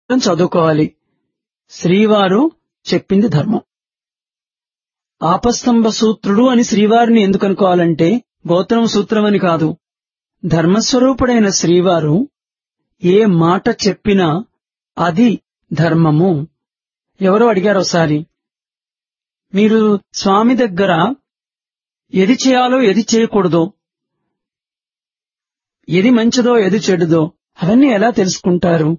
చదువుకోవాలి శ్రీవారు చెప్పింది ధర్మం ఆపస్తంభ సూత్రుడు అని శ్రీవారిని ఎందుకు అనుకోవాలంటే గోత్రం సూత్రం అని కాదు ధర్మస్వరూపుడైన శ్రీవారు ఏ మాట చెప్పినా అది ధర్మము ఎవరో అడిగారు ఒకసారి మీరు స్వామి దగ్గర ఎది చేయాలో ఎది చేయకూడదో ఎది మంచిదో ఎది చెడుదో అవన్నీ ఎలా తెలుసుకుంటారు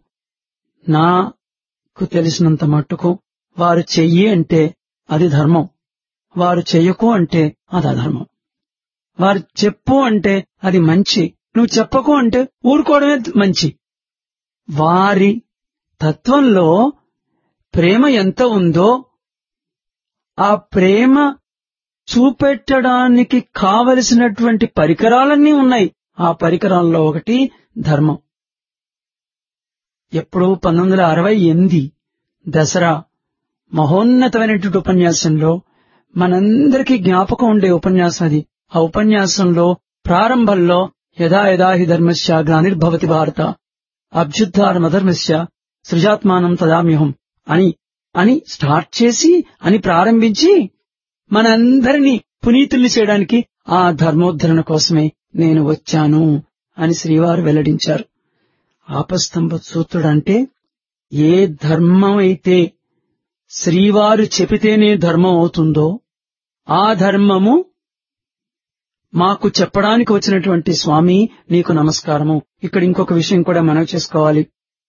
నాకు తెలిసినంత మట్టుకు వారు చెయ్యి అంటే అది ధర్మం వారు చెయ్యకు అంటే అది అధర్మం వారు చెప్పు అంటే అది మంచి నువ్వు చెప్పకు అంటే ఊరుకోవడమే మంచి వారి తత్వంలో ప్రేమ ఎంత ఉందో ఆ ప్రేమ చూపెట్టడానికి కావలసినటువంటి పరికరాలన్నీ ఉన్నాయి ఆ పరికరాల్లో ఒకటి ధర్మం ఎప్పుడు పంతొమ్మిది వందల అరవై ఎనిమిది దసరా మహోన్నతమైనటువంటి ఉపన్యాసంలో మనందరికీ జ్ఞాపకం ఉండే ఉపన్యాసం అది ఆ ఉపన్యాసంలో ప్రారంభంలో యథా యథా హి ధర్మస్య గ్లానిర్భవతి భారత అభ్యుద్ధారమధర్మస్య సృజాత్మానం తదామ్యహం అని అని స్టార్ట్ చేసి అని ప్రారంభించి మనందరినీ పునీతుల్ని చేయడానికి ఆ ధర్మోద్ధరణ కోసమే నేను వచ్చాను అని శ్రీవారు వెల్లడించారు ఆపస్తంభ సూత్రుడంటే ఏ ధర్మం అయితే శ్రీవారు చెబితేనే ధర్మం అవుతుందో ఆ ధర్మము మాకు చెప్పడానికి వచ్చినటువంటి స్వామి నీకు నమస్కారము ఇక్కడ ఇంకొక విషయం కూడా మనం చేసుకోవాలి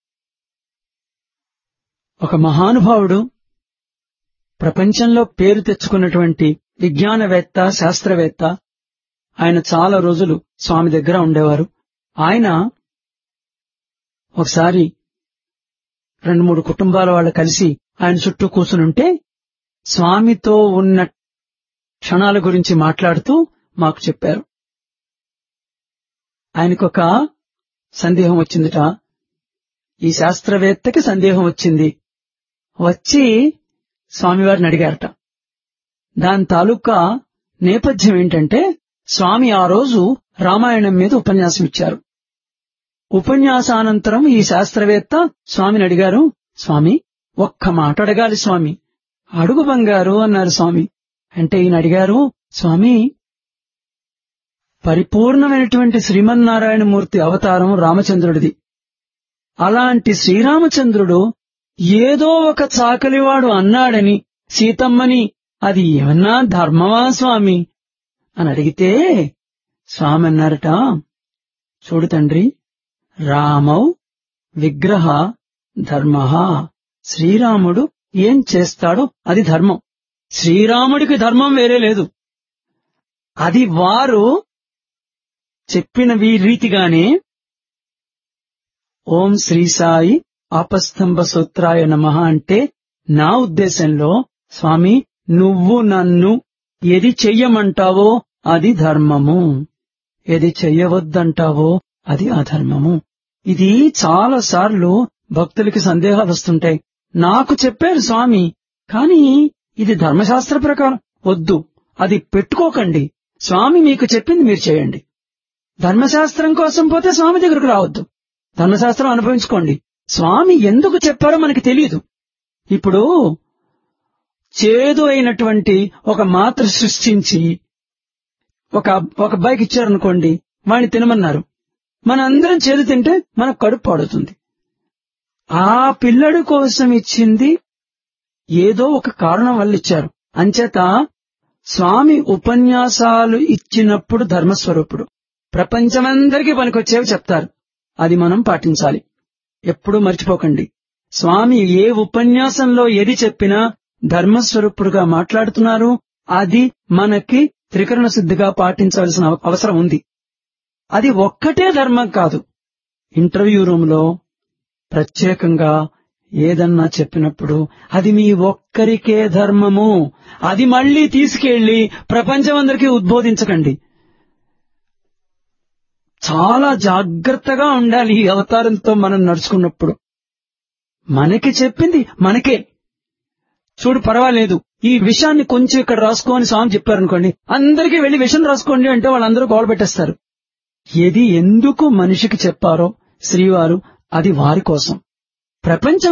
ఒక మహానుభావుడు ప్రపంచంలో పేరు తెచ్చుకున్నటువంటి విజ్ఞానవేత్త శాస్త్రవేత్త ఆయన చాలా రోజులు స్వామి దగ్గర ఉండేవారు ఆయన ఒకసారి రెండు మూడు కుటుంబాల వాళ్ళు కలిసి ఆయన చుట్టూ కూర్చునుంటే స్వామితో ఉన్న క్షణాల గురించి మాట్లాడుతూ మాకు చెప్పారు ఆయనకొక సందేహం వచ్చిందిట ఈ శాస్త్రవేత్తకి సందేహం వచ్చింది వచ్చి స్వామివారిని అడిగారట దాని తాలూకా నేపథ్యం ఏంటంటే స్వామి ఆ రోజు రామాయణం మీద ఉపన్యాసం ఇచ్చారు ఉపన్యాసానంతరం ఈ శాస్త్రవేత్త స్వామిని అడిగారు స్వామి ఒక్క మాట అడగాలి స్వామి అడుగు బంగారు అన్నారు స్వామి అంటే ఈయన అడిగారు స్వామి పరిపూర్ణమైనటువంటి శ్రీమన్నారాయణమూర్తి అవతారం రామచంద్రుడిది అలాంటి శ్రీరామచంద్రుడు ఏదో ఒక చాకలివాడు అన్నాడని సీతమ్మని అది ఏమన్నా ధర్మమా స్వామి అని అడిగితే స్వామి అన్నారట చూడు తండ్రి రామౌ విగ్రహ ధర్మ శ్రీరాముడు ఏం చేస్తాడో అది ధర్మం శ్రీరాముడికి ధర్మం వేరే లేదు అది వారు చెప్పిన వీ రీతిగానే ఓం శ్రీ సాయి ఆపస్తంభ సూత్రాయ నమ అంటే నా ఉద్దేశంలో స్వామి నువ్వు నన్ను ఎది చెయ్యమంటావో అది ధర్మము ఎది చెయ్యవద్దంటావో అది అధర్మము ఇది చాలా సార్లు భక్తులకి సందేహాలు వస్తుంటాయి నాకు చెప్పారు స్వామి కానీ ఇది ధర్మశాస్త్ర ప్రకారం వద్దు అది పెట్టుకోకండి స్వామి మీకు చెప్పింది మీరు చేయండి ధర్మశాస్త్రం కోసం పోతే స్వామి దగ్గరకు రావద్దు ధర్మశాస్త్రం అనుభవించుకోండి స్వామి ఎందుకు చెప్పారో మనకి తెలియదు ఇప్పుడు చేదు అయినటువంటి ఒక మాత్ర సృష్టించి ఒక ఒక అబ్బాయికి ఇచ్చారనుకోండి వాడిని తినమన్నారు మన అందరం చేదు తింటే మనకు కడుపు పాడుతుంది ఆ పిల్లడు కోసం ఇచ్చింది ఏదో ఒక కారణం వల్ల ఇచ్చారు అంచేత స్వామి ఉపన్యాసాలు ఇచ్చినప్పుడు ధర్మస్వరూపుడు ప్రపంచమందరికీ పనికొచ్చేవి చెప్తారు అది మనం పాటించాలి ఎప్పుడూ మర్చిపోకండి స్వామి ఏ ఉపన్యాసంలో ఏది చెప్పినా ధర్మస్వరూపుడుగా మాట్లాడుతున్నారు అది మనకి త్రికరణ సిద్ధిగా పాటించవలసిన అవసరం ఉంది అది ఒక్కటే ధర్మం కాదు ఇంటర్వ్యూ రూమ్ లో ప్రత్యేకంగా ఏదన్నా చెప్పినప్పుడు అది మీ ఒక్కరికే ధర్మము అది మళ్లీ తీసుకెళ్లి ప్రపంచమందరికీ ఉద్బోధించకండి చాలా జాగ్రత్తగా ఉండాలి ఈ అవతారంతో మనం నడుచుకున్నప్పుడు మనకి చెప్పింది మనకే చూడు పర్వాలేదు ఈ విషయాన్ని కొంచెం ఇక్కడ రాసుకో అని స్వామి చెప్పారనుకోండి అందరికీ వెళ్లి విషయం రాసుకోండి అంటే వాళ్ళందరూ గోడ పెట్టేస్తారు ఏది ఎందుకు మనిషికి చెప్పారో శ్రీవారు అది వారి కోసం ప్రపంచం